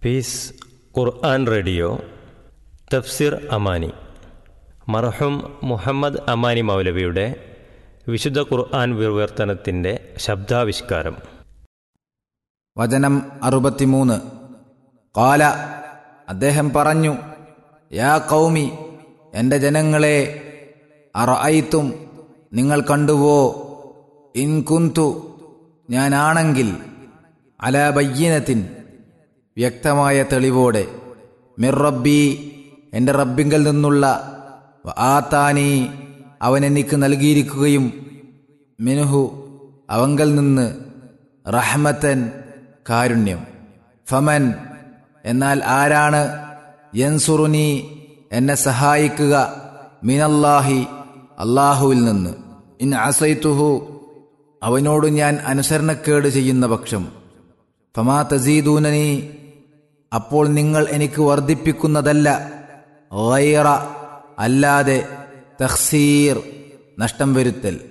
piece Quran radio തഫ്സിർ അമാനി മർഹൂം മുഹമ്മദ് അമാനി മൗലവിയുടെ വിശുദ്ധ ഖുർആൻ വിവർത്തനത്തിൻ്റെ ശബ്ദാവിഷ്കാരം വചനം അറുപത്തിമൂന്ന് കാല അദ്ദേഹം പറഞ്ഞു യാ കൗമി എൻ്റെ ജനങ്ങളെ അറഅയ്ത്തും നിങ്ങൾ കണ്ടുവോ ഇൻ കുന്തു ഞാനാണെങ്കിൽ അല ബയ്യനത്തിൻ വ്യക്തമായ തെളിവോടെ മിർ റബ്ബി എൻ്റെ റബ്ബിങ്കൽ നിന്നുള്ള ആത്താനി അവൻ എനിക്ക് നൽകിയിരിക്കുകയും മിനുഹു അവങ്കൽ നിന്ന് റഹ്മത്തൻ കാരുണ്യം ഫമൻ എന്നാൽ ആരാണ് യൻസുറുനി എന്നെ സഹായിക്കുക മിനല്ലാഹി അള്ളാഹുവിൽ നിന്ന് ഇൻ അസൈത്തുഹു അവനോട് ഞാൻ അനുസരണക്കേട് ചെയ്യുന്ന പക്ഷം ഫമാ തസീദൂനനി അപ്പോൾ നിങ്ങൾ എനിക്ക് വർദ്ധിപ്പിക്കുന്നതല്ല ഗൈറ അല്ലാതെ തഹ്സീർ നഷ്ടം വരുത്തൽ